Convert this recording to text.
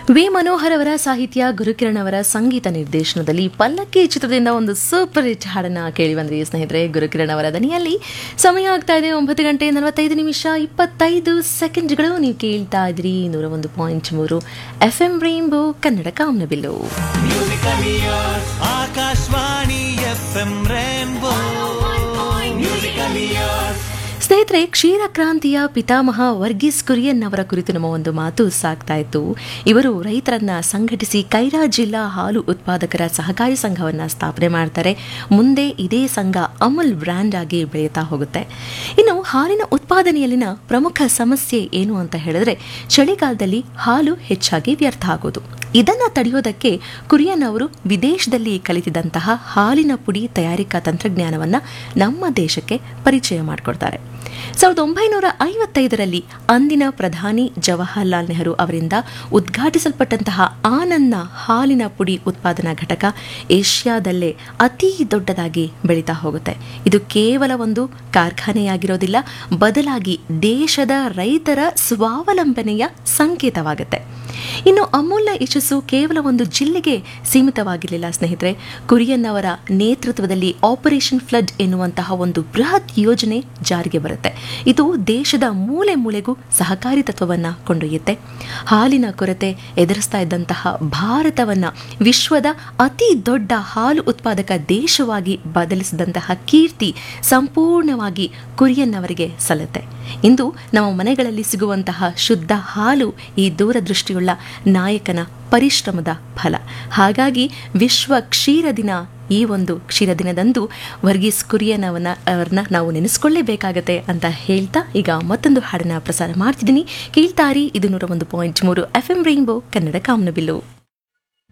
V Manohar ಅವರ ಸಾಹಿತ್ಯ ಗುರುಕಿರಣ್ ಅವರ ಸಂಗೀತ ನಿರ್ದೇಶನದಲ್ಲಿ ಪಲ್ಲಕ್ಕಿ ಚಿತ್ರದಿಂದ ಒಂದು ಸೂಪರ್ ಹಿಟ್ ಹಾಡನ್ನ ಕೇಳಿ ಬಂದ್ರಿ ಸ್ನೇಹಿತರೆ ಗುರುಕಿರಣ್ ಅವರ ದನಿಯಲ್ಲಿ ಸಮಯ ಆಗ್ತಾ ಇದೆ ಒಂಬತ್ತು ಗಂಟೆ ನಲವತ್ತೈದು ನಿಮಿಷ ಇಪ್ಪತ್ತೈದು ಸೆಕೆಂಡ್ಗಳು ನೀವು ಕೇಳ್ತಾ ಇದ್ರಿ ನೂರ ಒಂದು ಪಾಯಿಂಟ್ ಮೂರು ಎಫ್ ಎಂ ರೈನ್ಬೋ ಕನ್ನಡ ಕಾಮನಬಿಲ್ಲು ಆಕಾಶವಾಣಿ ಎಫ್ ಎಂ ರೇನ್ಬೋ ಸ್ನೇಹಿತರೆ ಕ್ಷೀರಕ್ರಾಂತಿಯ ಪಿತಾಮಹ ವರ್ಗೀಸ್ ಕುರಿಯನ್ ಅವರ ಕುರಿತು ನಮ್ಮ ಒಂದು ಮಾತು ಸಾಗ್ತಾ ಇತ್ತು ಇವರು ರೈತರನ್ನ ಸಂಘಟಿಸಿ ಕೈರಾ ಜಿಲ್ಲಾ ಹಾಲು ಉತ್ಪಾದಕರ ಸಹಕಾರಿ ಸಂಘವನ್ನ ಸ್ಥಾಪನೆ ಮಾಡ್ತಾರೆ ಮುಂದೆ ಇದೇ ಸಂಘ ಅಮುಲ್ ಬ್ರ್ಯಾಂಡ್ ಆಗಿ ಬೆಳೆಯುತ್ತಾ ಹೋಗುತ್ತೆ ಇನ್ನು ಹಾಲಿನ ಉತ್ಪಾದನೆಯಲ್ಲಿನ ಪ್ರಮುಖ ಸಮಸ್ಯೆ ಏನು ಅಂತ ಹೇಳಿದ್ರೆ ಚಳಿಗಾಲದಲ್ಲಿ ಹಾಲು ಹೆಚ್ಚಾಗಿ ವ್ಯರ್ಥ ಆಗೋದು ಇದನ್ನ ತಡೆಯೋದಕ್ಕೆ ಕುರಿಯನ್ ಅವರು ವಿದೇಶದಲ್ಲಿ ಕಲಿತಿದ್ದಂತಹ ಹಾಲಿನ ಪುಡಿ ತಯಾರಿಕಾ ತಂತ್ರಜ್ಞಾನವನ್ನ ನಮ್ಮ ದೇಶಕ್ಕೆ ಪರಿಚಯ ಮಾಡಿಕೊಡ್ತಾರೆ ಸಾವಿರದ ಒಂಬೈನೂರ ಐವತ್ತೈದರಲ್ಲಿ ಅಂದಿನ ಪ್ರಧಾನಿ ಜವಾಹರ್ಲಾಲ್ ನೆಹರು ಅವರಿಂದ ಉದ್ಘಾಟಿಸಲ್ಪಟ್ಟಂತಹ ಆನಂದ್ನ ಹಾಲಿನ ಪುಡಿ ಉತ್ಪಾದನಾ ಘಟಕ ಏಷ್ಯಾದಲ್ಲೇ ಅತಿ ದೊಡ್ಡದಾಗಿ ಬೆಳೀತಾ ಹೋಗುತ್ತೆ ಇದು ಕೇವಲ ಒಂದು ಕಾರ್ಖಾನೆಯಾಗಿರೋದಿಲ್ಲ ಬದಲಾಗಿ ದೇಶದ ರೈತರ ಸ್ವಾವಲಂಬನೆಯ ಸಂಕೇತವಾಗುತ್ತೆ ಇನ್ನು ಅಮೂಲ್ಯ ಯಶಸ್ಸು ಕೇವಲ ಒಂದು ಜಿಲ್ಲೆಗೆ ಸೀಮಿತವಾಗಿರಲಿಲ್ಲ ಸ್ನೇಹಿತರೆ ಕುರಿಯನ್ ಅವರ ನೇತೃತ್ವದಲ್ಲಿ ಆಪರೇಷನ್ ಫ್ಲಡ್ ಎನ್ನುವಂತಹ ಒಂದು ಬೃಹತ್ ಯೋಜನೆ ಜಾರಿಗೆ ಬರುತ್ತೆ ಇದು ದೇಶದ ಮೂಲೆ ಮೂಲೆಗೂ ಸಹಕಾರಿ ತತ್ವವನ್ನ ಕೊಂಡೊಯ್ಯುತ್ತೆ ಹಾಲಿನ ಕೊರತೆ ಎದುರಿಸ್ತಾ ಇದ್ದಂತಹ ಭಾರತವನ್ನ ವಿಶ್ವದ ಅತಿ ದೊಡ್ಡ ಹಾಲು ಉತ್ಪಾದಕ ದೇಶವಾಗಿ ಬದಲಿಸಿದಂತಹ ಕೀರ್ತಿ ಸಂಪೂರ್ಣವಾಗಿ ಕುರಿಯನ್ ಅವರಿಗೆ ಸಲ್ಲುತ್ತೆ ಇಂದು ನಮ್ಮ ಮನೆಗಳಲ್ಲಿ ಸಿಗುವಂತಹ ಶುದ್ಧ ಹಾಲು ಈ ದೂರದೃಷ್ಟಿಯುಳ್ಳ ನಾಯಕನ ಪರಿಶ್ರಮದ ಫಲ ಹಾಗಾಗಿ ವಿಶ್ವ ಕ್ಷೀರ ದಿನ ಈ ಒಂದು ಕ್ಷೀರ ದಿನದಂದು ವರ್ಗೀಸ್ ಕುರಿಯನ್ ಅವನ ಅವ್ರನ್ನ ನಾವು ನೆನೆಸ್ಕೊಳ್ಳೇಬೇಕಾಗತ್ತೆ ಅಂತ ಹೇಳ್ತಾ ಈಗ ಮತ್ತೊಂದು ಹಾಡನ್ನ ಪ್ರಸಾರ ಮಾಡ್ತಿದ್ದೀನಿ ಕೇಳ್ತಾರಿ ಇದು ನೂರ ಒಂದು ಪಾಯಿಂಟ್ ಮೂರು ಎಫ್ ಎಂ ರೈನ್ಬೋ ಕನ್ನಡ ಕಾಮನಬಿಲ್ಲು